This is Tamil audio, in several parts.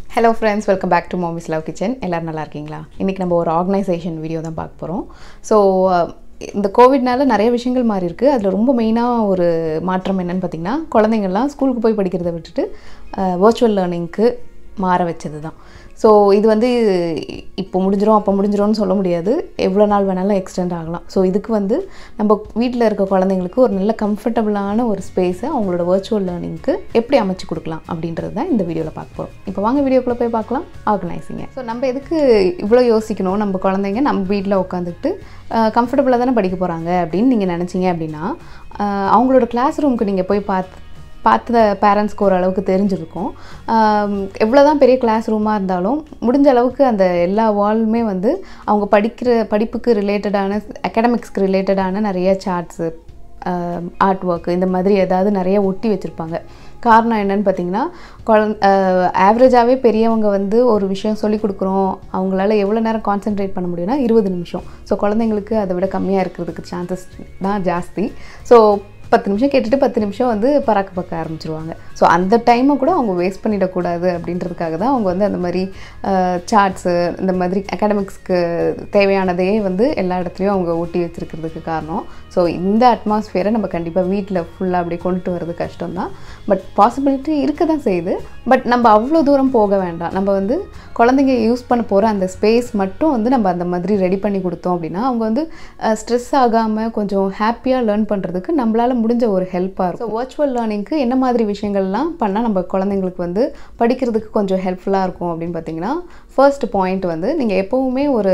hello friends welcome back to mommy's love kitchen எல்லோரும் நல்லா இருக்கீங்களா இன்றைக்கி நம்ம ஒரு ஆர்கனைசேஷன் வீடியோ தான் பார்க்க போகிறோம் ஸோ இந்த கோவிட்னால நிறைய விஷயங்கள் மாறி இருக்குது அதில் ரொம்ப மெயினாக ஒரு மாற்றம் என்னன்னு பார்த்தீங்கன்னா குழந்தைங்கள்லாம் ஸ்கூலுக்கு போய் படிக்கிறத விட்டுட்டு வர்ச்சுவல் லேர்னிங்க்கு மாற வச்சது தான் ஸோ இது வந்து இப்போ முடிஞ்சிரும் அப்போ முடிஞ்சிரும்னு சொல்ல முடியாது எவ்வளோ நாள் வேணாலும் எக்ஸ்டெண்ட் ஆகலாம் ஸோ இதுக்கு வந்து நம்ம வீட்டில் இருக்க குழந்தைங்களுக்கு ஒரு நல்ல கம்ஃபர்டபுளான ஒரு ஸ்பேஸை அவங்களோட வர்ச்சுவல் லேர்னிங்க்கு எப்படி அமைச்சு கொடுக்கலாம் அப்படின்றது தான் இந்த வீடியோவில் பார்க்க போகிறோம் இப்போ வாங்க வீடியோக்குள்ளே போய் பார்க்கலாம் ஆர்கனைசிங்க ஸோ நம்ம எதுக்கு இவ்வளோ யோசிக்கணும் நம்ம குழந்தைங்க நம்ம வீட்டில் உட்காந்துக்கிட்டு கம்ஃபர்டபுளாக தானே படிக்க போகிறாங்க அப்படின்னு நீங்கள் நினச்சிங்க அப்படின்னா அவங்களோட கிளாஸ் ரூமுக்கு நீங்கள் போய் பார்த்து பார்த்த பேரண்ட்ஸ்க்கு ஓரளவுக்கு தெரிஞ்சிருக்கும் எவ்வளோ தான் பெரிய கிளாஸ் ரூமாக இருந்தாலும் முடிஞ்ச அளவுக்கு அந்த எல்லா வால்மே வந்து அவங்க படிக்கிற படிப்புக்கு ரிலேட்டடான அகாடமிக்ஸ்க்கு ரிலேட்டடான நிறைய சார்ட்ஸு ஆர்ட் ஒர்க்கு இந்த மாதிரி ஏதாவது நிறைய ஒட்டி வச்சுருப்பாங்க காரணம் என்னன்னு பார்த்தீங்கன்னா குழந் ஆவரேஜாகவே பெரியவங்க வந்து ஒரு விஷயம் சொல்லி கொடுக்குறோம் அவங்களால எவ்வளோ நேரம் கான்சென்ட்ரேட் பண்ண முடியும்னா இருபது நிமிஷம் ஸோ குழந்தைங்களுக்கு அதை விட கம்மியாக இருக்கிறதுக்கு சான்சஸ் தான் ஜாஸ்தி ஸோ பத்து நிமிஷம் கேட்டுட்டு பத்து நிமிஷம் வந்து பறக்க பார்க்க ஆரம்பிச்சிருவாங்க ஸோ அந்த டைமை கூட அவங்க வேஸ்ட் பண்ணிடக்கூடாது அப்படின்றதுக்காக தான் அவங்க வந்து அந்த மாதிரி சார்ட்ஸு இந்த மாதிரி அகாடமிக்ஸ்க்கு தேவையானதையே வந்து எல்லா இடத்துலையும் அவங்க ஒட்டி வச்சுருக்கிறதுக்கு காரணம் ஸோ இந்த அட்மாஸ்ஃபியரை நம்ம கண்டிப்பாக வீட்டில் ஃபுல்லாக அப்படியே கொண்டுட்டு வர்றது கஷ்டம் தான் பட் பாசிபிலிட்டி இருக்க தான் செய்யுது பட் நம்ம அவ்வளோ தூரம் போக வேண்டாம் நம்ம வந்து குழந்தைங்க யூஸ் பண்ண போகிற அந்த ஸ்பேஸ் மட்டும் வந்து நம்ம அந்த மாதிரி ரெடி பண்ணி கொடுத்தோம் அப்படின்னா அவங்க வந்து ஸ்ட்ரெஸ் ஆகாமல் கொஞ்சம் ஹாப்பியாக லேர்ன் பண்ணுறதுக்கு நம்மளால் முடிஞ்ச ஒரு ஹெல்ப்பாக இருக்கும் ஸோ வர்ச்சுவல் லேர்னிங்க்கு என்ன மாதிரி விஷயங்கள்லாம் பண்ணால் நம்ம குழந்தைங்களுக்கு வந்து படிக்கிறதுக்கு கொஞ்சம் ஹெல்ப்ஃபுல்லாக இருக்கும் அப்படின்னு பார்த்தீங்கன்னா ஃபர்ஸ்ட் பாயிண்ட் வந்து நீங்கள் எப்போவுமே ஒரு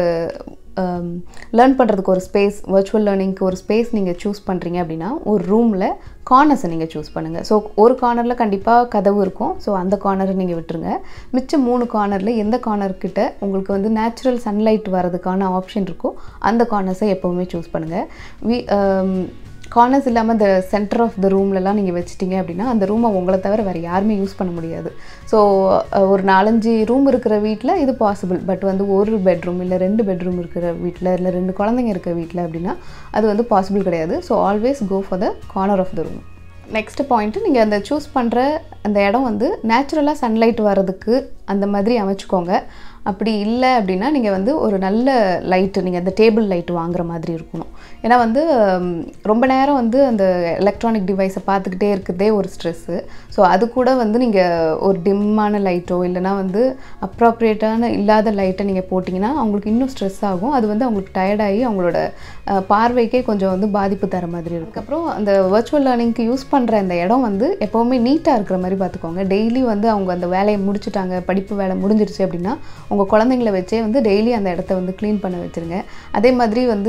லேர்ன் பண்ணுறதுக்கு ஒரு ஸ்பேஸ் வர்ச்சுவல் லேர்னிங்க்கு ஒரு ஸ்பேஸ் நீங்கள் சூஸ் பண்ணுறீங்க அப்படின்னா ஒரு ரூமில் கார்னர்ஸை நீங்கள் சூஸ் பண்ணுங்கள் ஸோ ஒரு கார்னரில் கண்டிப்பாக கதவு இருக்கும் ஸோ அந்த கார்னரை நீங்கள் விட்டுருங்க மிச்சம் மூணு கார்னரில் எந்த கார்னர்கிட்ட உங்களுக்கு வந்து நேச்சுரல் சன்லைட் வரதுக்கான ஆப்ஷன் இருக்கோ அந்த கார்னர்ஸை எப்போவுமே சூஸ் பண்ணுங்கள் வி கார்னர்ஸ் இல்லாமல் இந்த சென்டர் ஆஃப் த ரூம்லலாம் நீங்கள் வச்சிட்டிங்க அப்படின்னா அந்த ரூமை உங்களை தவிர வேறு யாருமே யூஸ் பண்ண முடியாது ஸோ ஒரு நாலஞ்சு ரூம் இருக்கிற வீட்டில் இது பாசிபிள் பட் வந்து ஒரு பெட்ரூம் இல்லை ரெண்டு பெட்ரூம் இருக்கிற வீட்டில் இல்லை ரெண்டு குழந்தைங்க இருக்கிற வீட்டில் அப்படின்னா அது வந்து பாசிபிள் கிடையாது so always go for the corner of the room next point நீங்கள் அந்த சூஸ் பண்ணுற அந்த இடம் வந்து நேச்சுரலாக சன்லைட் வர்றதுக்கு அந்த மாதிரி அமைச்சுக்கோங்க அப்படி இல்லை அப்படின்னா நீங்கள் வந்து ஒரு நல்ல லைட்டு நீங்கள் அந்த டேபிள் லைட்டு வாங்குற மாதிரி இருக்கணும் ஏன்னா வந்து ரொம்ப நேரம் வந்து அந்த எலக்ட்ரானிக் டிவைஸை பார்த்துக்கிட்டே இருக்கிறதே ஒரு ஸ்ட்ரெஸ்ஸு ஸோ அது கூட வந்து நீங்கள் ஒரு டிம்மான லைட்டோ இல்லைனா வந்து அப்ராப்ரியேட்டான இல்லாத லைட்டை நீங்கள் போட்டிங்கன்னா அவங்களுக்கு இன்னும் ஸ்ட்ரெஸ் ஆகும் அது வந்து அவங்களுக்கு டயர்டாகி அவங்களோட பார்வைக்கே கொஞ்சம் வந்து பாதிப்பு தர மாதிரி இருக்குது அப்புறம் அந்த வர்ச்சுவல் லேர்னிங்க்கு யூஸ் பண்ணுற அந்த இடம் வந்து எப்போவுமே நீட்டாக இருக்கிற மாதிரி பார்த்துக்கோங்க டெய்லி வந்து அவங்க அந்த வேலையை முடிச்சுட்டாங்க படிப்பு வேலை முடிஞ்சிருச்சு அப்படின்னா உங்கள் குழந்தைங்கள வச்சே வந்து டெய்லி அந்த இடத்த வந்து க்ளீன் பண்ண வச்சுருங்க அதே மாதிரி வந்து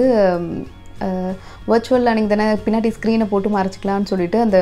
வர்ச்சுவல் லேர்னிங் தானே பின்னாடி ஸ்க்ரீனை போட்டு மறைச்சிக்கலாம்னு சொல்லிட்டு அந்த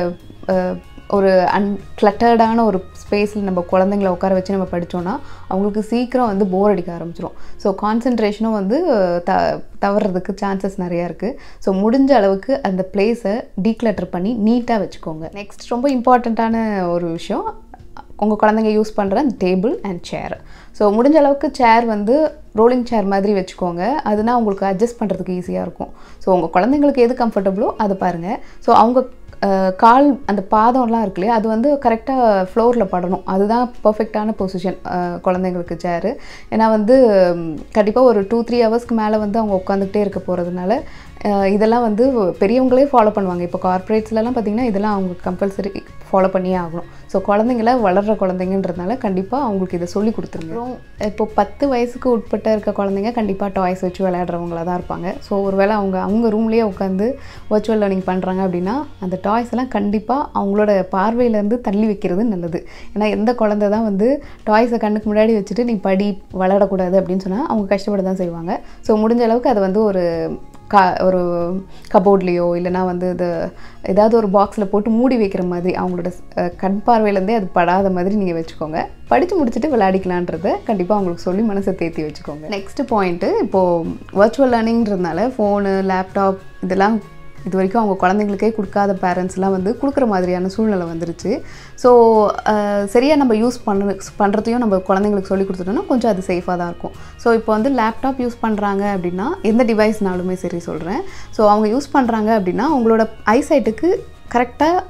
ஒரு அன்கிளட்டர்டான ஒரு ஸ்பேஸில் நம்ம குழந்தைங்கள உட்கார வச்சு நம்ம படித்தோன்னா அவங்களுக்கு சீக்கிரம் வந்து போர் அடிக்க ஆரம்பிச்சிடும் ஸோ கான்சன்ட்ரேஷனும் வந்து த தவறதுக்கு சான்சஸ் நிறையா இருக்குது ஸோ முடிஞ்ச அளவுக்கு அந்த பிளேஸை டீக்ளட்டர் பண்ணி நீட்டாக வச்சுக்கோங்க நெக்ஸ்ட் ரொம்ப இம்பார்ட்டண்ட்டான ஒரு விஷயம் உங்கள் குழந்தைங்க யூஸ் பண்ணுற அந்த டேபிள் அண்ட் சேர் ஸோ முடிஞ்ச அளவுக்கு சேர் வந்து ரோலிங் சேர் மாதிரி வச்சுக்கோங்க அதுனா உங்களுக்கு அட்ஜஸ்ட் பண்ணுறதுக்கு ஈஸியாக இருக்கும் ஸோ உங்கள் குழந்தைங்களுக்கு எது கம்ஃபர்டபுளோ அது பாருங்கள் ஸோ அவங்க கால் அந்த பாதம்லாம் இருக்கு இல்லையா அது வந்து கரெக்டாக ஃப்ளோரில் படணும் அதுதான் பர்ஃபெக்டான பொசிஷன் குழந்தைங்களுக்கு சேரு ஏன்னா வந்து கண்டிப்பாக ஒரு டூ த்ரீ ஹவர்ஸ்க்கு மேலே வந்து அவங்க உட்காந்துக்கிட்டே இருக்க போகிறதுனால இதெல்லாம் வந்து பெரியவங்களே ஃபாலோ பண்ணுவாங்க இப்போ கார்ப்பரேட்ஸ்லலாம் பார்த்திங்கன்னா இதெல்லாம் அவங்க கம்பல்சரி ஃபாலோ பண்ணியே ஆகணும் ஸோ குழந்தைங்கள வளர்கிற குழந்தைங்கன்றதுனால கண்டிப்பாக அவங்களுக்கு இதை சொல்லி கொடுத்துருங்க அப்புறம் இப்போ பத்து வயசுக்கு உட்பட்ட இருக்க குழந்தைங்க கண்டிப்பாக டாய்ஸ் வச்சு விளையாடுறவங்களா தான் இருப்பாங்க ஸோ ஒருவேளை அவங்க அவங்க ரூம்லேயே உட்காந்து வர்ச்சுவல் லேர்னிங் பண்ணுறாங்க அப்படின்னா அந்த டாய்ஸ் எல்லாம் கண்டிப்பாக அவங்களோட பார்வையிலேருந்து தள்ளி வைக்கிறது நல்லது ஏன்னா எந்த குழந்தை தான் வந்து டாய்ஸை கண்ணுக்கு முன்னாடி வச்சுட்டு நீ படி விளையாடக்கூடாது அப்படின்னு சொன்னால் அவங்க கஷ்டப்பட தான் செய்வாங்க ஸோ முடிஞ்ச அளவுக்கு அதை வந்து ஒரு கா ஒரு கபோர்ட்லேயோ இல்லைனா வந்து இது ஏதாவது ஒரு பாக்ஸில் போட்டு மூடி வைக்கிற மாதிரி அவங்களோட கண் பார்வையிலேருந்தே அது படாத மாதிரி நீங்கள் வச்சுக்கோங்க படித்து முடிச்சுட்டு விளையாடிக்கலான்றதை கண்டிப்பாக அவங்களுக்கு சொல்லி மனசை தேத்தி வச்சுக்கோங்க நெக்ஸ்ட் பாயிண்ட்டு இப்போது வர்ச்சுவல் லேர்னிங்கிறதுனால ஃபோனு லேப்டாப் இதெல்லாம் இது வரைக்கும் அவங்க குழந்தைங்களுக்கே கொடுக்காத பேரண்ட்ஸ்லாம் வந்து கொடுக்குற மாதிரியான சூழ்நிலை வந்துருச்சு ஸோ சரியாக நம்ம யூஸ் பண்ண பண்ணுறதையும் நம்ம குழந்தைங்களுக்கு சொல்லி கொடுத்துட்டோம்னா கொஞ்சம் அது சேஃபாக தான் இருக்கும் ஸோ இப்போ வந்து லேப்டாப் யூஸ் பண்ணுறாங்க அப்படின்னா எந்த டிவைஸ்னாலுமே சரி சொல்கிறேன் ஸோ அவங்க யூஸ் பண்ணுறாங்க அப்படின்னா அவங்களோட ஐசைட்டுக்கு கரெக்டாக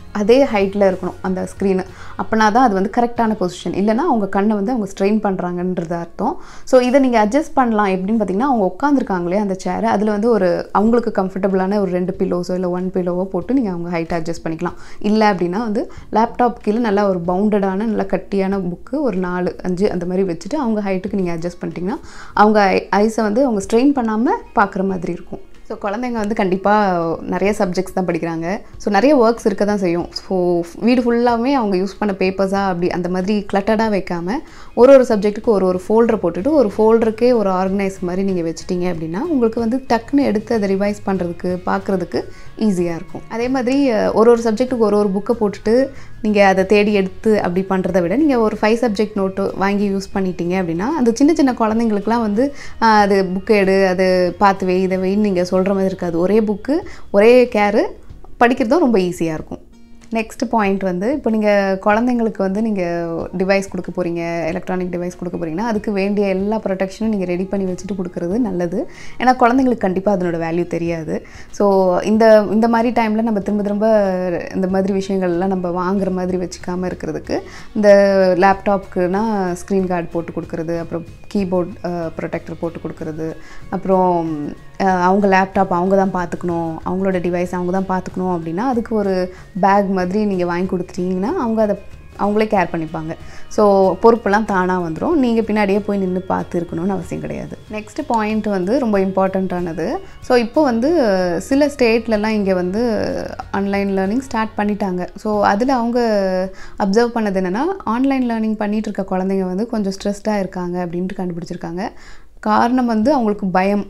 அதே ஹைட்டில் இருக்கணும் அந்த ஸ்க்ரீனு அப்போனா தான் அது வந்து கரெக்டான பொசிஷன் இல்லைனா அவங்க கண்ணை வந்து அவங்க ஸ்ட்ரெயின் பண்ணுறாங்கன்றது அர்த்தம் ஸோ இதை நீங்கள் அட்ஜஸ்ட் பண்ணலாம் எப்படின்னு பார்த்தீங்கன்னா அவங்க உட்காந்துருக்காங்களே அந்த சேர் அதில் வந்து ஒரு அவங்களுக்கு கம்ஃபர்டபுளான ஒரு ரெண்டு பில்லோஸோ இல்லை ஒன் பில்லோவோ போட்டு நீங்கள் அவங்க ஹைட் அட்ஜஸ்ட் பண்ணிக்கலாம் இல்லை அப்படின்னா வந்து லேப்டாப் கீழே நல்லா ஒரு பவுண்டடான நல்லா கட்டியான புக்கு ஒரு நாலு அஞ்சு அந்த மாதிரி வச்சுட்டு அவங்க ஹைட்டுக்கு நீங்கள் அட்ஜஸ்ட் பண்ணிட்டீங்கன்னா அவங்க ஐஸை வந்து அவங்க ஸ்ட்ரெயின் பண்ணாமல் பார்க்குற மாதிரி இருக்கும் ஸோ குழந்தைங்க வந்து கண்டிப்பாக நிறைய சப்ஜெக்ட்ஸ் தான் படிக்கிறாங்க ஸோ நிறைய ஒர்க்ஸ் இருக்க தான் செய்யும் ஸோ வீடு ஃபுல்லாகவே அவங்க யூஸ் பண்ண பேப்பர்ஸாக அப்படி அந்த மாதிரி கிளட்டடாக வைக்காமல் ஒரு ஒரு சப்ஜெக்ட்டுக்கு ஒரு ஒரு ஃபோல்டர் போட்டுட்டு ஒரு ஃபோல்டருக்கே ஒரு ஆர்கனைஸ் மாதிரி நீங்கள் வச்சிட்டீங்க அப்படின்னா உங்களுக்கு வந்து டக்குன்னு எடுத்து அதை ரிவைஸ் பண்ணுறதுக்கு பார்க்குறதுக்கு ஈஸியாக இருக்கும் அதே மாதிரி அஹ், ஒரு ஒரு சப்ஜெக்ட்டுக்கு ஒரு ஒரு புக்கை போட்டுட்டு நீங்கள் அதை தேடி எடுத்து அப்படி பண்ணுறதை விட நீங்கள் ஒரு ஃபைவ் சப்ஜெக்ட் நோட்டு வாங்கி யூஸ் பண்ணிட்டீங்க அப்படின்னா அந்த சின்ன சின்ன குழந்தைங்களுக்குலாம் வந்து ஆஹ், அது புக்கு எடு அது பார்த்து வை இதை வைன்னு நீங்கள் சொல்கிற மாதிரி இருக்காது ஒரே புக்கு ஒரே கேரு படிக்கிறதும் ரொம்ப ஈஸியாக இருக்கும் நெக்ஸ்ட் பாயிண்ட் வந்து இப்போ நீங்கள் குழந்தைங்களுக்கு வந்து நீங்கள் டிவைஸ் கொடுக்க போகிறீங்க எலக்ட்ரானிக் டிவைஸ் கொடுக்க போகிறீங்கன்னா அதுக்கு வேண்டிய எல்லா ப்ரொடெக்ஷனும் நீங்கள் ரெடி பண்ணி வச்சுட்டு கொடுக்குறது நல்லது ஏன்னா குழந்தைங்களுக்கு கண்டிப்பாக அதனோட வேல்யூ தெரியாது ஸோ இந்த இந்த மாதிரி டைமில் நம்ம திரும்ப திரும்ப இந்த மாதிரி விஷயங்கள்லாம் நம்ம வாங்குற மாதிரி வச்சுக்காமல் இருக்கிறதுக்கு இந்த லேப்டாப்க்குனா ஸ்க்ரீன் கார்டு போட்டு கொடுக்குறது அப்புறம் கீபோர்ட் ப்ரொடெக்டர் போட்டு கொடுக்குறது அப்புறம் அஹ், அவங்க லேப்டாப் அவங்க தான் பார்த்துக்கணும் அவங்களோட டிவைஸ் அவங்க தான் பார்த்துக்கணும் அப்படின்னா அதுக்கு ஒரு பேக் மாதிரி நீங்கள் வாங்கி கொடுத்துட்டீங்கன்னா அவங்க அதை அவங்களே கேர் பண்ணிப்பாங்க ஸோ பொறுப்பெல்லாம் தானாக வந்துடும் நீங்கள் பின்னாடியே போய் நின்று பார்த்து இருக்கணும்னு அவசியம் கிடையாது நெக்ஸ்ட் பாயிண்ட் வந்து ரொம்ப இம்பார்ட்டண்ட்டானது ஸோ இப்போ வந்து சில ஸ்டேட்லலாம் இங்கே வந்து ஆன்லைன் லேர்னிங் ஸ்டார்ட் பண்ணிட்டாங்க ஸோ அதில் அவங்க அப்சர்வ் பண்ணது என்னென்னா ஆன்லைன் லேர்னிங் பண்ணிகிட்டு இருக்க குழந்தைங்க வந்து கொஞ்சம் ஸ்ட்ரெஸ்டாக இருக்காங்க அப்படின்ட்டு கண்டுபிடிச்சிருக்காங்க காரணம் வந்து அவங்களுக்கு பயம்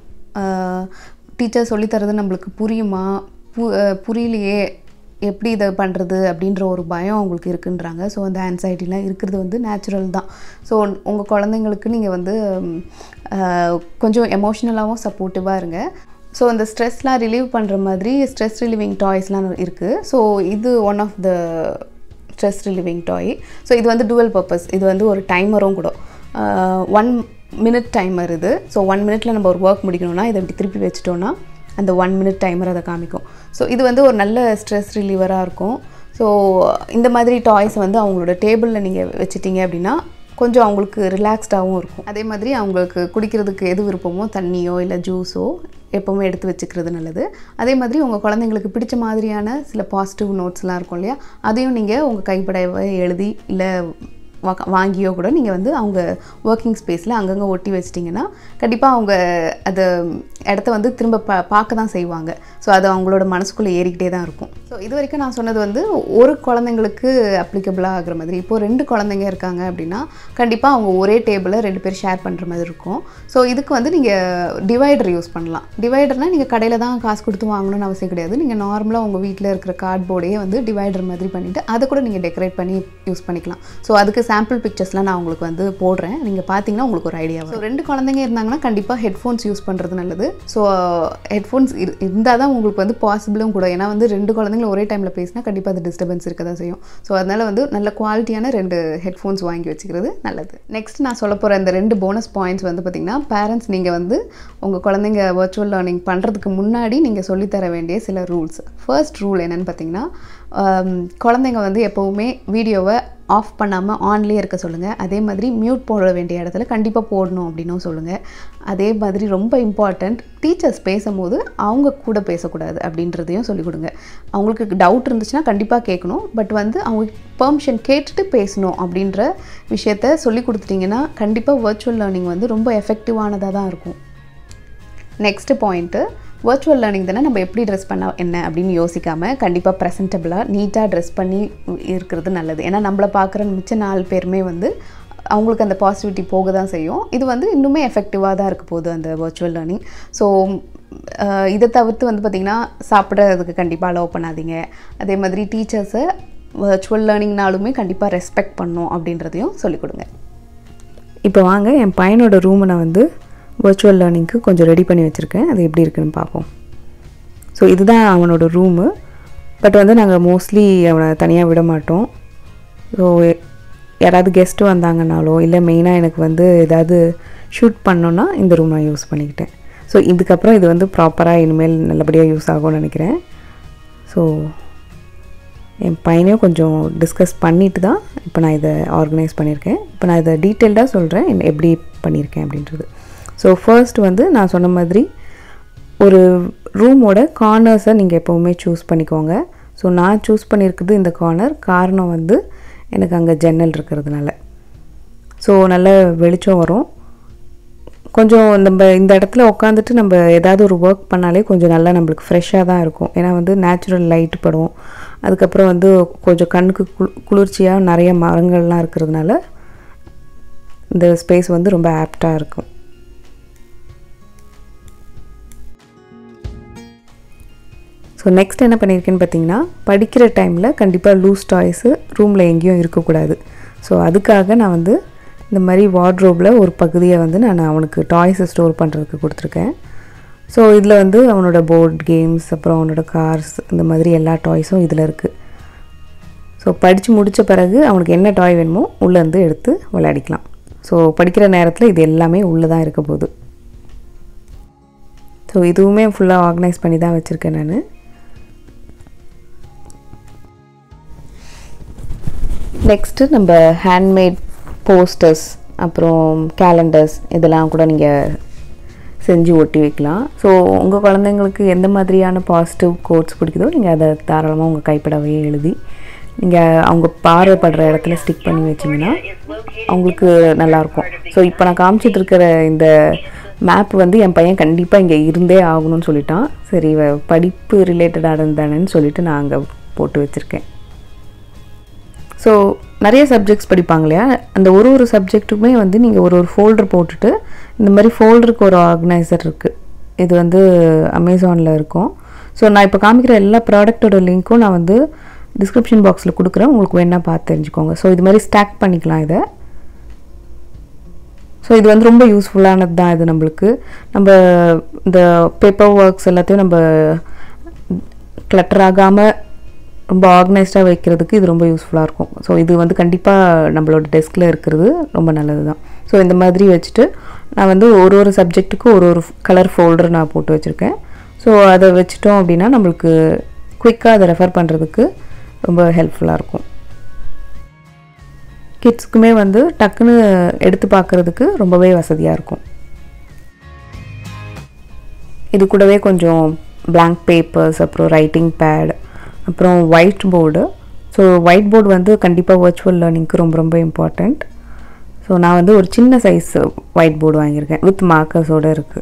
டீச்சர் சொல்லித்தரது நம்மளுக்கு புரியுமா பு அஹ் புரியலையே எப்படி இதை பண்ணுறது அப்படின்ற ஒரு பயம் அவங்களுக்கு இருக்குன்றாங்க ஸோ அந்த ஆன்சைட்டிலாம் இருக்கிறது வந்து நேச்சுரல் தான் ஸோ உங்கள் குழந்தைங்களுக்கு நீங்கள் வந்து ம், அஹ், கொஞ்சம் எமோஷ்னலாகவும் சப்போர்ட்டிவாக இருங்க ஸோ அந்த ஸ்ட்ரெஸ்லாம் ரிலீவ் பண்ணுற மாதிரி ஸ்ட்ரெஸ் ரிலீவிங் டாய்ஸ்லாம் இருக்குது ஸோ இது one of the stress relieving toy so இது வந்து டுவல் பர்பஸ் இது வந்து ஒரு டைமரும் கூட ஒன் மினிட் டைமர் இது ஸோ ஒன் மினிட்ல நம்ம ஒரு ஒர்க் முடிக்கணும்னா இதை இப்படி திருப்பி வச்சிட்டோன்னா அந்த ஒன் மினிட் டைமர் அதை காமிக்கும் ஸோ இது வந்து ஒரு நல்ல ஸ்ட்ரெஸ் ரிலீவராக இருக்கும் ஸோ இந்த மாதிரி டாய்ஸ் வந்து அவங்களோட டேபிளில் நீங்கள் வச்சிட்டீங்க அப்படின்னா கொஞ்சம் அவங்களுக்கு ரிலாக்ஸ்டாகவும் இருக்கும் அதே மாதிரி அவங்களுக்கு குடிக்கிறதுக்கு எது விருப்பமோ தண்ணியோ இல்லை ஜூஸோ எப்போவுமே எடுத்து வச்சுக்கிறது நல்லது அதே மாதிரி உங்கள் குழந்தைங்களுக்கு பிடிச்ச மாதிரியான சில பாசிட்டிவ் நோட்ஸ்லாம் இருக்கும் இல்லையா அதையும் நீங்கள் உங்கள் கைப்படவை எழுதி இல்லை வா- வாங்கியோ கூட நீங்கள் வந்து அவங்க ஒர்க்கிங் ஸ்பேஸில் அங்கங்கே ஒட்டி வச்சிட்டிங்கன்னா கண்டிப்பாக அவங்க அதை இடத்த வந்து திரும்ப பா பார்க்க தான் செய்வாங்க ஸோ அது அவங்களோட மனசுக்குள்ளே ஏறிக்கிட்டே தான் இருக்கும் ஸோ இது வரைக்கும் நான் சொன்னது வந்து ஒரு குழந்தைங்களுக்கு அப்ளிகபிளாக ஆகுற மாதிரி இப்போது ரெண்டு குழந்தைங்க இருக்காங்க அப்படின்னா கண்டிப்பாக அவங்க ஒரே டேபிளை ரெண்டு பேர் ஷேர் பண்ணுற மாதிரி இருக்கும் ஸோ இதுக்கு வந்து நீங்கள் டிவைடர் யூஸ் பண்ணலாம் டிவைடர்னால் நீங்கள் கடையில் தான் காசு கொடுத்து வாங்கணும்னு அவசியம் கிடையாது நீங்கள் நார்மலாக உங்கள் வீட்டில் இருக்கிற கார்ட்போர்டையே வந்து டிவைடர் மாதிரி பண்ணிவிட்டு அதை கூட நீங்கள் டெக்கரேட் பண்ணி யூஸ் பண்ணிக்கலாம் ஸோ அதுக்கு சாம்பிள் பிக்சர்ஸ்லாம் நான் உங்களுக்கு வந்து போடுறேன் நீங்கள் பார்த்தீங்கன்னா உங்களுக்கு ஒரு ஐடியா வரும் ரெண்டு குழந்தைங்க இருந்தாங்கன்னா கண்டிப்பாக ஹெட்ஃபோன்ஸ் யூஸ் பண்ணுறது நல்லது ஸோ ஹெட்ஃபோன்ஸ் இருந்தால் தான் உங்களுக்கு வந்து பாசிபிளும் கூட ஏன்னா வந்து ரெண்டு குழந்தைங்களும் ஒரே டைமில் பேசினா கண்டிப்பாக அது டிஸ்டர்பன்ஸ் இருக்க தான் செய்யும் ஸோ அதனால் வந்து நல்ல குவாலிட்டியான ரெண்டு ஹெட்ஃபோன்ஸ் வாங்கி வச்சுக்கிறது நல்லது நெக்ஸ்ட் நான் சொல்ல போகிற இந்த ரெண்டு போனஸ் பாயிண்ட்ஸ் வந்து பார்த்திங்கன்னா பேரண்ட்ஸ் நீங்கள் வந்து உங்கள் குழந்தைங்க வர்ச்சுவல் லேர்னிங் பண்ணுறதுக்கு முன்னாடி நீங்கள் சொல்லித்தர வேண்டிய சில ரூல்ஸ் ஃபர்ஸ்ட் ரூல் என்னென்னு பார்த்தீங்கன்னா ஆம், குழந்தைங்க வந்து எப்போவுமே வீடியோவை ஆஃப் பண்ணாமல் ஆன்லேயே இருக்க சொல்லுங்கள் அதே மாதிரி மியூட் போட வேண்டிய இடத்துல கண்டிப்பாக போடணும் அப்படின்னும் சொல்லுங்கள் அதே மாதிரி ரொம்ப இம்பார்ட்டண்ட் டீச்சர்ஸ் பேசும்போது அவங்க கூட பேசக்கூடாது அப்படின்றதையும் சொல்லிக் கொடுங்க அவங்களுக்கு டவுட் இருந்துச்சுன்னா கண்டிப்பாக கேட்கணும் பட் வந்து அவங்க பெர்மிஷன் கேட்டுட்டு பேசணும் அப்படின்ற விஷயத்த சொல்லி கொடுத்துட்டிங்கன்னா கண்டிப்பாக வர்ச்சுவல் லேர்னிங் வந்து ரொம்ப எஃபெக்டிவானதாக தான் இருக்கும் நெக்ஸ்ட் பாயிண்ட்டு வர்ச்சுவல் லேர்னிங் தானே நம்ம எப்படி ட்ரெஸ் பண்ண என்ன அப்படின்னு யோசிக்காமல் கண்டிப்பாக ப்ரெசென்டபிளாக நீட்டாக ட்ரெஸ் பண்ணி இருக்கிறது நல்லது ஏன்னா நம்மளை பார்க்குற மிச்ச நாலு பேருமே வந்து அவங்களுக்கு அந்த பாசிட்டிவிட்டி போக தான் செய்யும் இது வந்து இன்னுமே எஃபெக்டிவாக தான் இருக்க போகுது அந்த வர்ச்சுவல் லேர்னிங் ஸோ இதை தவிர்த்து வந்து பார்த்திங்கன்னா சாப்பிட்றதுக்கு கண்டிப்பாக அலோவ் பண்ணாதீங்க அதே மாதிரி டீச்சர்ஸை வர்ச்சுவல் லேர்னிங்னாலுமே கண்டிப்பாக ரெஸ்பெக்ட் பண்ணணும் அப்படின்றதையும் சொல்லிக் கொடுங்க இப்போ வாங்க என் பையனோட ரூமை நான் வந்து வர்ச்சுவல் லேர்னிங்க்கு கொஞ்சம் ரெடி பண்ணி வச்சுருக்கேன் அது எப்படி இருக்குன்னு பார்ப்போம் ஸோ இதுதான் அவனோட ரூமு பட் வந்து நாங்கள் மோஸ்ட்லி அவனை தனியாக விட மாட்டோம் ஸோ யாராவது கெஸ்ட்டு வந்தாங்கனாலோ இல்லை மெயினாக எனக்கு வந்து ஏதாவது ஷூட் பண்ணோன்னா இந்த ரூம் நான் யூஸ் பண்ணிக்கிட்டேன் ஸோ இதுக்கப்புறம் இது வந்து ப்ராப்பராக இனிமேல் நல்லபடியாக யூஸ் ஆகும்னு நினைக்கிறேன் ஸோ என் பையனையும் கொஞ்சம் டிஸ்கஸ் பண்ணிட்டு தான் இப்போ நான் இதை ஆர்கனைஸ் பண்ணியிருக்கேன் இப்போ நான் இதை டீட்டெயில்டாக சொல்கிறேன் என்ன எப்படி பண்ணியிருக்கேன் அப்படின்றது ஸோ ஃபர்ஸ்ட் வந்து நான் சொன்ன மாதிரி ஒரு ரூமோட கார்னர்ஸை நீங்கள் எப்போவுமே சூஸ் பண்ணிக்கோங்க ஸோ நான் சூஸ் பண்ணியிருக்குது இந்த கார்னர் காரணம் வந்து எனக்கு அங்கே ஜன்னல் இருக்கிறதுனால ஸோ நல்ல வெளிச்சம் வரும் கொஞ்சம் நம்ம இந்த இடத்துல உட்காந்துட்டு நம்ம ஏதாவது ஒரு ஒர்க் பண்ணாலே கொஞ்சம் நல்லா நம்மளுக்கு ஃப்ரெஷ்ஷாக தான் இருக்கும் ஏன்னா வந்து நேச்சுரல் லைட் படும் அதுக்கப்புறம் வந்து கொஞ்சம் கண்ணுக்கு குளு குளிர்ச்சியாக நிறைய மரங்கள்லாம் இருக்கிறதுனால இந்த ஸ்பேஸ் வந்து ரொம்ப ஆப்டாக இருக்கும் ஸோ நெக்ஸ்ட் என்ன பண்ணியிருக்கேன்னு பார்த்தீங்கன்னா படிக்கிற டைமில் கண்டிப்பாக லூஸ் டாய்ஸு ரூமில் எங்கேயும் இருக்கக்கூடாது ஸோ அதுக்காக நான் வந்து இந்த மாதிரி வார்ட்ரோப்பில் ஒரு பகுதியை வந்து நான் அவனுக்கு டாய்ஸை ஸ்டோர் பண்ணுறதுக்கு கொடுத்துருக்கேன் ஸோ இதில் வந்து அவனோட போர்ட் கேம்ஸ் அப்புறம் அவனோட கார்ஸ் இந்த மாதிரி எல்லா டாய்ஸும் இதில் இருக்குது ஸோ படித்து முடித்த பிறகு அவனுக்கு என்ன டாய் வேணுமோ உள்ளேருந்து எடுத்து விளையாடிக்கலாம் ஸோ படிக்கிற நேரத்தில் இது எல்லாமே உள்ளே தான் இருக்க போகுது ஸோ இதுவுமே ஃபுல்லாக ஆர்கனைஸ் பண்ணி தான் வச்சுருக்கேன் நான் நெக்ஸ்ட்டு நம்ம ஹேண்ட்மேட் போஸ்டர்ஸ் அப்புறம் கேலண்டர்ஸ் இதெல்லாம் கூட நீங்கள் செஞ்சு ஒட்டி வைக்கலாம் ஸோ உங்கள் குழந்தைங்களுக்கு எந்த மாதிரியான பாசிட்டிவ் கோட்ஸ் பிடிக்குதோ நீங்கள் அதை தாராளமாக உங்கள் கைப்படவே எழுதி நீங்கள் அவங்க பார்வைப்படுற இடத்துல ஸ்டிக் பண்ணி வச்சிங்கன்னா அவங்களுக்கு நல்லாயிருக்கும் ஸோ இப்போ நான் காமிச்சிட்டு இருக்கிற இந்த மேப் வந்து என் பையன் கண்டிப்பாக இங்கே இருந்தே ஆகணும்னு சொல்லிட்டான் சரி இவ படிப்பு ரிலேட்டடாக தானேன்னு சொல்லிட்டு நான் அங்கே போட்டு வச்சுருக்கேன் ஸோ நிறைய சப்ஜெக்ட்ஸ் படிப்பாங்க இல்லையா அந்த ஒரு ஒரு சப்ஜெக்ட்டுக்குமே வந்து நீங்கள் ஒரு ஒரு ஃபோல்டர் போட்டுட்டு இந்த மாதிரி ஃபோல்டருக்கு ஒரு ஆர்கனைசர் இருக்குது இது வந்து அமேசானில் இருக்கும் ஸோ நான் இப்போ காமிக்கிற எல்லா ப்ராடக்ட்டோட லிங்க்கும் நான் வந்து டிஸ்கிரிப்ஷன் பாக்ஸில் கொடுக்குறேன் உங்களுக்கு வேணால் பார்த்து தெரிஞ்சுக்கோங்க ஸோ இது மாதிரி ஸ்டாக் பண்ணிக்கலாம் இதை ஸோ இது வந்து ரொம்ப யூஸ்ஃபுல்லானது தான் இது நம்மளுக்கு நம்ம இந்த பேப்பர் ஒர்க்ஸ் எல்லாத்தையும் நம்ம கிளட்டர் ஆகாமல் ரொம்ப ஆர்கனைஸ்டாக வைக்கிறதுக்கு இது ரொம்ப யூஸ்ஃபுல்லாக இருக்கும் ஸோ இது வந்து கண்டிப்பாக நம்மளோட டெஸ்கில் இருக்கிறது ரொம்ப நல்லது தான் ஸோ இந்த மாதிரி வச்சுட்டு நான் வந்து ஒரு ஒரு சப்ஜெக்ட்டுக்கும் ஒரு ஒரு கலர் ஃபோல்டர் நான் போட்டு வச்சுருக்கேன் ஸோ அதை வச்சுட்டோம் அப்படின்னா நம்மளுக்கு குயிக்காக அதை ரெஃபர் பண்ணுறதுக்கு ரொம்ப ஹெல்ப்ஃபுல்லாக இருக்கும் கிட்ஸ்க்குமே வந்து டக்குன்னு எடுத்து பார்க்குறதுக்கு ரொம்பவே வசதியாக இருக்கும் இது கூடவே கொஞ்சம் blank பேப்பர்ஸ் அப்புறம் ரைட்டிங் பேட் அப்புறம் white board so white board வந்து கண்டிப்பாக வர்ச்சுவல் லேர்னிங்க்கு ரொம்ப ரொம்ப இம்பார்ட்டண்ட் ஸோ நான் வந்து ஒரு சின்ன சைஸ் ஒயிட் போர்டு வாங்கியிருக்கேன் வித் மார்க்கர்ஸோடு இருக்குது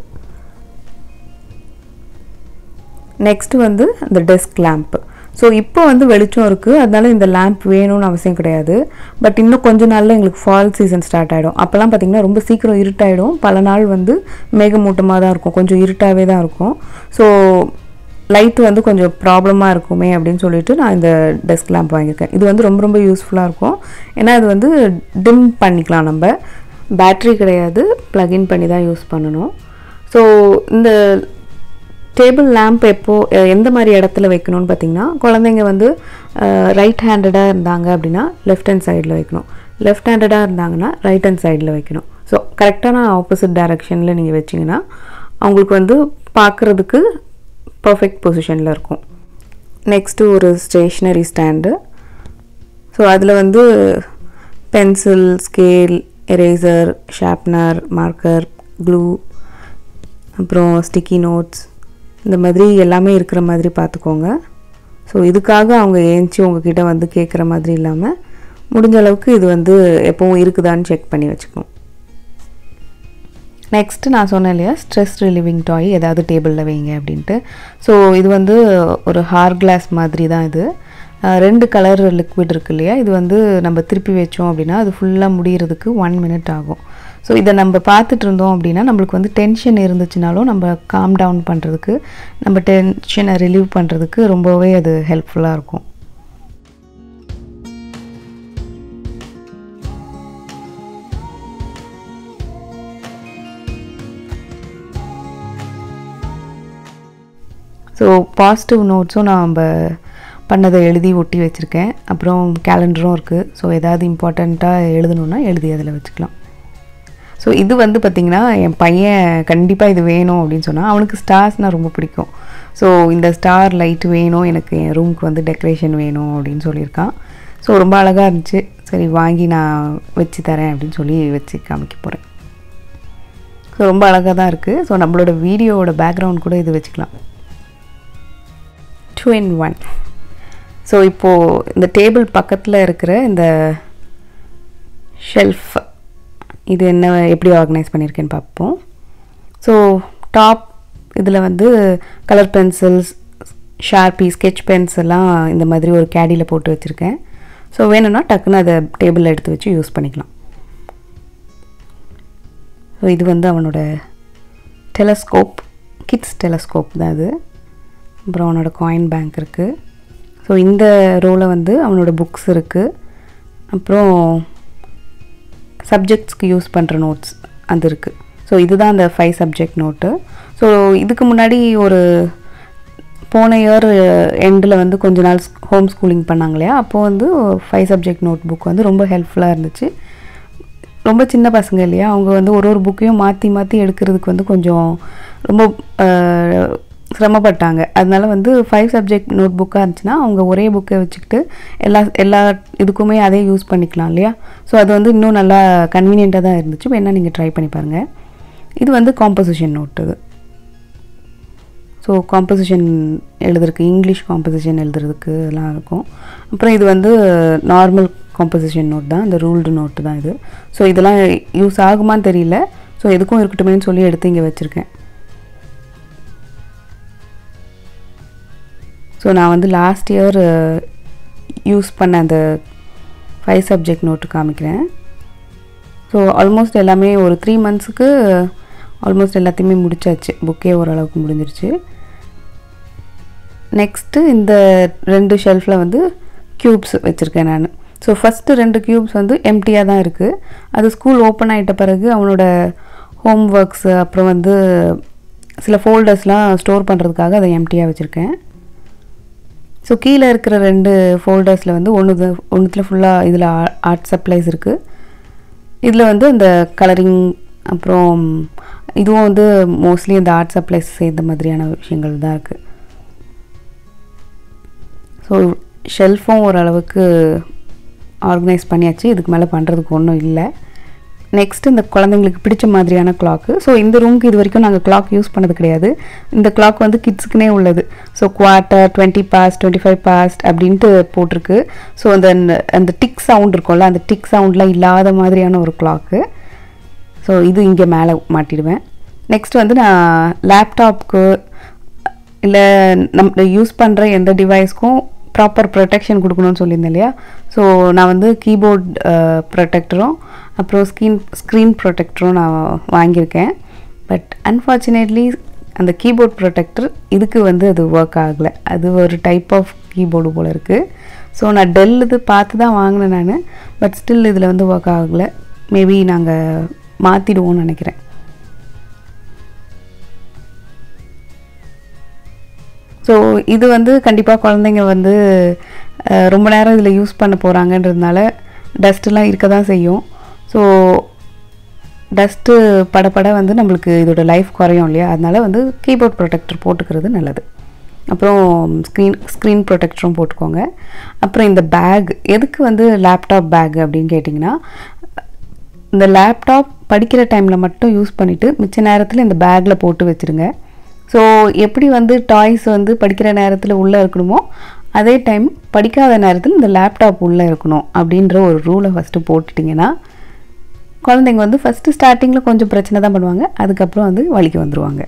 நெக்ஸ்ட்டு வந்து இந்த டெஸ்க் லேம்ப்பு ஸோ இப்போ வந்து வெளிச்சம் இருக்குது அதனால இந்த லேம்ப் வேணும்னு அவசியம் கிடையாது பட் இன்னும் கொஞ்ச நாளில் எங்களுக்கு ஃபால் சீசன் ஸ்டார்ட் ஆகிடும் அப்போல்லாம் பார்த்திங்கன்னா ரொம்ப சீக்கிரம் இருட்டாயிடும் பல நாள் வந்து மேகமூட்டமாக தான் இருக்கும் கொஞ்சம் இருட்டாகவே தான் இருக்கும் ஸோ லைட் வந்து கொஞ்சம் ப்ராப்ளமாக இருக்குமே அப்படின்னு சொல்லிட்டு நான் இந்த டெஸ்க் லேம்ப் வாங்கியிருக்கேன் இது வந்து ரொம்ப ரொம்ப யூஸ்ஃபுல்லாக இருக்கும் ஏன்னா இது வந்து டிம் பண்ணிக்கலாம் நம்ம பேட்ரி கிடையாது ப்ளக்இன் பண்ணி தான் யூஸ் பண்ணணும் ஸோ இந்த டேபிள் லேம்ப் எப்போ அஹ், எந்த மாதிரி இடத்துல வைக்கணும்னு பார்த்தீங்கன்னா குழந்தைங்க வந்து ரைட் ஹேண்டடாக இருந்தாங்க அப்படின்னா லெஃப்ட் ஹேண்ட் சைடில் வைக்கணும் லெஃப்ட் ஹேண்டடாக இருந்தாங்கன்னா ரைட் ஹேண்ட் சைடில் வைக்கணும் ஸோ கரெக்டான ஆப்போசிட் டைரக்ஷனில் நீங்கள் வச்சிங்கன்னா அவங்களுக்கு வந்து பார்க்குறதுக்கு பர்ஃபெக்ட் பொசிஷனில் இருக்கும் நெக்ஸ்ட்டு ஒரு ஸ்டேஷ்னரி ஸ்டாண்டு ஸோ அதில் வந்து pencil scale eraser sharpener marker glue அப்புறம் ஸ்டிக்கி நோட்ஸ் இந்த மாதிரி எல்லாமே இருக்கிற மாதிரி பார்த்துக்கோங்க ஸோ இதுக்காக அவங்க ஏஞ்சி உங்ககிட்ட வந்து கேட்குற மாதிரி இல்லாமல் முடிஞ்ச அளவுக்கு இது வந்து எப்பவும் இருக்குதான்னு செக் பண்ணி வச்சுக்கணும் நெக்ஸ்ட்டு நான் சொன்னேன் இல்லையா ஸ்ட்ரெஸ் ரிலீவிங் டாய் ஏதாவது டேபிளில் வைங்க அப்படின்ட்டு ஸோ இது வந்து ஒரு ஹார் கிளாஸ் மாதிரி தான் இது அஹ் ரெண்டு கலர் லிக்விட் இருக்கு இல்லையா இது வந்து நம்ம திருப்பி வச்சோம் அப்படின்னா அது ஃபுல்லாக முடியறதுக்கு ஒன் மினிட் ஆகும் ஸோ இதை நம்ம பார்த்துட்டு இருந்தோம் அப்படின்னா நம்மளுக்கு வந்து டென்ஷன் இருந்துச்சுனாலும் நம்ம காம் டவுன் பண்ணுறதுக்கு நம்ம டென்ஷனை ரிலீவ் பண்ணுறதுக்கு ரொம்பவே அது ஹெல்ப்ஃபுல்லாக இருக்கும் ஸோ பாசிட்டிவ் நோட்ஸும் நான் நம்ம பண்ணதை எழுதி ஒட்டி வச்சுருக்கேன் அப்புறம் கேலண்டரும் இருக்குது ஸோ ஏதாவது இம்பார்ட்டண்ட்டாக எழுதணுன்னா எழுதி அதில் வச்சுக்கலாம் ஸோ இது வந்து பார்த்திங்கன்னா என் பையன் கண்டிப்பாக இது வேணும் அப்படின்னு சொன்னால் அவனுக்கு ஸ்டார்ஸ்னால் ரொம்ப பிடிக்கும் ஸோ இந்த ஸ்டார் லைட் வேணும் எனக்கு என் ரூமுக்கு வந்து டெக்கரேஷன் வேணும் அப்படின்னு சொல்லியிருக்கான் ஸோ ரொம்ப அழகாக இருந்துச்சு சரி வாங்கி நான் வச்சு தரேன் அப்படின்னு சொல்லி வச்சு காமிக்க போகிறேன் ஸோ ரொம்ப அழகாக தான் இருக்குது ஸோ நம்மளோட வீடியோவோட பேக்ரவுண்ட் கூட இது வச்சுக்கலாம் டூ இன் ஒன் ஸோ இப்போது இந்த டேபிள் பக்கத்தில் இருக்கிற இந்த ஷெல்ஃப் இது என்ன எப்படி ஆர்கனைஸ் பண்ணியிருக்கேன்னு பார்ப்போம் ஸோ டாப் இதில் வந்து colour pencils Sharpie sketch pens எல்லாம் இந்த மாதிரி ஒரு கேடியில் போட்டு வச்சுருக்கேன் ஸோ வேணும்னா டக்குன்னு அதை டேபிளில் எடுத்து வச்சு யூஸ் பண்ணிக்கலாம் ஸோ இது வந்து அவனோட டெலஸ்கோப் கிட்ஸ் டெலஸ்கோப் தான் அது அப்புறம் அவனோட காயின் பேங்க் இருக்குது ஸோ இந்த ரோவில் வந்து அவனோட புக்ஸ் இருக்குது அப்புறம் சப்ஜெக்ட்ஸ்க்கு யூஸ் பண்ணுற நோட்ஸ் அது இருக்குது ஸோ இதுதான் அந்த ஃபைவ் சப்ஜெக்ட் நோட்டு ஸோ இதுக்கு முன்னாடி ஒரு போன இயர் எண்டில் வந்து கொஞ்ச நாள் ஹோம் ஸ்கூலிங் பண்ணாங்க இல்லையா அப்போது வந்து ஃபைவ் சப்ஜெக்ட் நோட் புக் வந்து ரொம்ப ஹெல்ப்ஃபுல்லாக இருந்துச்சு ரொம்ப சின்ன பசங்க இல்லையா அவங்க வந்து ஒரு ஒரு புக்கையும் மாற்றி மாற்றி எடுக்கிறதுக்கு வந்து கொஞ்சம் ரொம்ப அஹ், சிரமப்பட்டாங்க அதனால வந்து ஃபைவ் சப்ஜெக்ட் நோட் புக்காக இருந்துச்சுன்னா அவங்க ஒரே புக்கை வச்சுக்கிட்டு எல்லா எல்லா இதுக்குமே அதே யூஸ் பண்ணிக்கலாம் இல்லையா ஸோ அது வந்து இன்னும் நல்லா கன்வீனியண்ட்டாக தான் இருந்துச்சு வேணா நீங்கள் ட்ரை பண்ணி பாருங்கள் இது வந்து காம்போசிஷன் நோட் இது ஸோ காம்போசிஷன் எழுதுறதுக்கு இங்கிலீஷ் காம்போசிஷன் எழுதுறதுக்கு எல்லாம் இருக்கும் அப்புறம் இது வந்து நார்மல் காம்போசிஷன் நோட் தான் இந்த ரூல்டு நோட்டு தான் இது ஸோ இதெல்லாம் யூஸ் ஆகுமான்னு தெரியல ஸோ எதுக்கும் இருக்கட்டுமேன்னு சொல்லி எடுத்து இங்கே வச்சுருக்கேன் ஸோ நான் வந்து லாஸ்ட் இயர் யூஸ் பண்ண அந்த ஃபைவ் சப்ஜெக்ட் நோட்டு காமிக்கிறேன் ஸோ ஆல்மோஸ்ட் எல்லாமே ஒரு த்ரீ மந்த்ஸுக்கு ஆல்மோஸ்ட் எல்லாத்தையுமே முடிச்சாச்சு புக்கே ஓரளவுக்கு முடிஞ்சிருச்சு நெக்ஸ்ட்டு இந்த ரெண்டு ஷெல்ஃபில் வந்து க்யூப்ஸ் வச்சுருக்கேன் நான் ஸோ ஃபஸ்ட்டு ரெண்டு க்யூப்ஸ் வந்து எம்டியாக தான் இருக்குது அது ஸ்கூல் ஓப்பன் ஆகிட்ட பிறகு அவனோட ஹோம் ஒர்க்ஸு அப்புறம் வந்து சில ஃபோல்டர்ஸ்லாம் ஸ்டோர் பண்ணுறதுக்காக அதை எம்டியாக வச்சுருக்கேன் ஸோ கீழே இருக்கிற ரெண்டு ஃபோல்டர்ஸில் வந்து ஒன்று ஒன்றுத்தில் ஃபுல்லாக இதில் ஆர்ட் சப்ளைஸ் இருக்குது இதில் வந்து இந்த கலரிங் அப்புறம் இதுவும் வந்து மோஸ்ட்லி இந்த ஆர்ட் சப்ளைஸ் சேர்ந்த மாதிரியான விஷயங்கள் தான் இருக்குது ஸோ ஷெல்ஃபும் ஓரளவுக்கு ஆர்கனைஸ் பண்ணியாச்சு இதுக்கு மேலே பண்ணுறதுக்கு ஒன்றும் இல்லை நெக்ஸ்ட் இந்த குழந்தைங்களுக்கு பிடிச்ச மாதிரியான கிளாக்கு ஸோ இந்த ரூமுக்கு இது வரைக்கும் நாங்கள் கிளாக் யூஸ் பண்ணது கிடையாது இந்த கிளாக் வந்து கிட்ஸுக்குனே உள்ளது so quarter twenty past twenty five past அப்படின்ட்டு போட்டிருக்கு ஸோ அந்த அந்த டிக் சவுண்ட் இருக்கும்ல அந்த டிக் சவுண்ட்லாம் இல்லாத மாதிரியான ஒரு கிளாக்கு ஸோ இது இங்கே மேலே மாட்டிடுவேன் நெக்ஸ்ட் வந்து நான் லேப்டாப்க்கு இல்லை நம்ம யூஸ் பண்ணுற எந்த டிவைஸ்க்கும் ப்ராப்பர் ப்ரொடெக்ஷன் கொடுக்கணும்னு சொல்லியிருந்தேன் இல்லையா ஸோ நான் வந்து கீபோர்ட் ப்ரொடெக்டரும் அப்புறம் ஸ்க்ரீன் ஸ்க்ரீன் ப்ரொடெக்டரும் நான் வாங்கியிருக்கேன் பட் அன்ஃபார்ச்சுனேட்லி அந்த கீபோர்ட் ப்ரொடெக்டர் இதுக்கு வந்து அது ஒர்க் ஆகலை அது ஒரு டைப் ஆஃப் கீபோர்டு போல் இருக்குது ஸோ நான் டெல் இது பார்த்து தான் வாங்கினேன் நான் பட் ஸ்டில் இதில் வந்து ஒர்க் ஆகலை மேபி நாங்கள் மாற்றிடுவோம்னு நினைக்கிறேன் ஸோ இது வந்து கண்டிப்பாக குழந்தைங்க வந்து அஹ், ரொம்ப நேரம் இதில் யூஸ் பண்ண போகிறாங்கன்றதுனால டஸ்ட்டெல்லாம் இருக்க தான் செய்யும் ஸோ டஸ்ட்டு படப்பட வந்து நம்மளுக்கு இதோட லைஃப் குறையும் இல்லையா அதனால வந்து கீபோர்ட் ப்ரொடெக்டர் போட்டுக்கிறது நல்லது அப்புறம் ஸ்க்ரீன் ஸ்க்ரீன் ப்ரொடெக்டரும் போட்டுக்கோங்க அப்புறம் இந்த பேக் எதுக்கு வந்து லேப்டாப் பேக் அப்படின்னு கேட்டிங்கன்னா இந்த லேப்டாப் படிக்கிற டைமில் மட்டும் யூஸ் பண்ணிவிட்டு மிச்ச நேரத்தில் இந்த பேக்கில் போட்டு வச்சுருங்க ஸோ எப்படி வந்து டாய்ஸ் வந்து படிக்கிற நேரத்தில் உள்ளே இருக்கணுமோ அதே டைம் படிக்காத நேரத்தில் இந்த லேப்டாப் உள்ளே இருக்கணும் அப்படின்ற ஒரு ரூலை ஃபஸ்ட்டு போட்டுட்டிங்கன்னா குழந்தைங்க வந்து ஃபஸ்ட்டு ஸ்டார்டிங்கில் கொஞ்சம் பிரச்சனை தான் பண்ணுவாங்க அதுக்கப்புறம் வந்து வழிக்கு வந்துடுவாங்க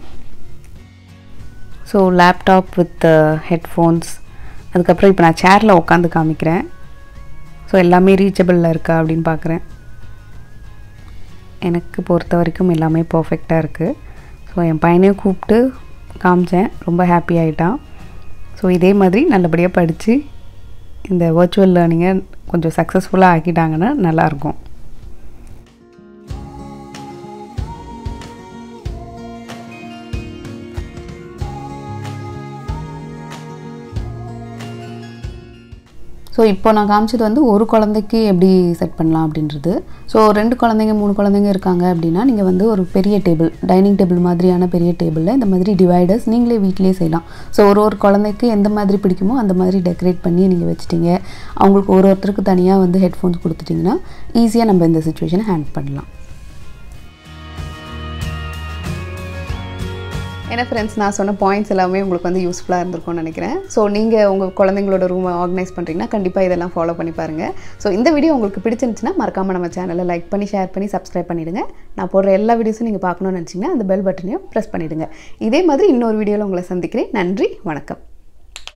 ஸோ லேப்டாப் வித் ஹெட்ஃபோன்ஸ் அதுக்கப்புறம் இப்போ நான் சேரில் உட்காந்து காமிக்கிறேன் ஸோ எல்லாமே ரீச்சபிளில் இருக்கா அப்படின்னு பார்க்குறேன் எனக்கு பொறுத்த வரைக்கும் எல்லாமே பர்ஃபெக்டாக இருக்குது ஸோ என் பையனையும் கூப்பிட்டு காமிச்சேன் ரொம்ப ஹாப்பி ஆகிட்டான் ஸோ இதே மாதிரி நல்லபடியாக படித்து இந்த வர்ச்சுவல் லேர்னிங்கை கொஞ்சம் சக்ஸஸ்ஃபுல்லாக ஆக்கிட்டாங்கன்னா நல்லாயிருக்கும் ஸோ ஸோ இப்போ நான் காமிச்சது வந்து ஒரு குழந்தைக்கு எப்படி செட் பண்ணலாம் அப்படின்றது ஸோ ரெண்டு குழந்தைங்க மூணு குழந்தைங்க இருக்காங்க அப்படின்னா நீங்கள் வந்து ஒரு பெரிய டேபிள் டைனிங் டேபிள் மாதிரியான பெரிய டேபிளில் இந்த மாதிரி டிவைடர்ஸ் நீங்களே வீட்டிலேயே செய்யலாம் ஸோ ஒரு ஒரு குழந்தைக்கு எந்த மாதிரி பிடிக்குமோ அந்த மாதிரி டெக்கரேட் பண்ணி நீங்கள் வச்சிட்டீங்க அவங்களுக்கு ஒரு ஒருத்தருக்கு தனியாக வந்து ஹெட்ஃபோன்ஸ் கொடுத்துட்டிங்கன்னா ஈஸியாக நம்ம இந்த சுச்சுவேஷனை ஹேண்ட் பண்ணலாம் ஏன்னா ஃப்ரெண்ட்ஸ் நான் சொன்ன பாயிண்ட்ஸ் எல்லாமே உங்களுக்கு வந்து யூஸ்ஃபுல்லாக இருந்திருக்கும்னு நினைக்கிறேன் ஸோ நீங்கள் உங்கள் குழந்தைங்களோட ரூமை ஆர்கனைஸ் பண்ணுறீங்கன்னா கண்டிப்பாக இதெல்லாம் ஃபாலோ பண்ணி பாருங்கள் ஸோ இந்த வீடியோ உங்களுக்கு பிடிச்சிருந்துச்சுன்னா மறக்காமல் நம்ம சேனலை லைக் பண்ணி ஷேர் பண்ணி சப்ஸ்கிரைப் பண்ணிவிடுங்க நான் போடுற எல்லா வீடியோஸும் நீங்கள் பார்க்கணும்னு நினச்சிங்கன்னா அந்த பெல் பட்டனையும் ப்ரெஸ் பண்ணிவிடுங்க இதே மாதிரி இன்னொரு வீடியோவில் உங்களை சந்திக்கிறேன் நன்றி வணக்கம்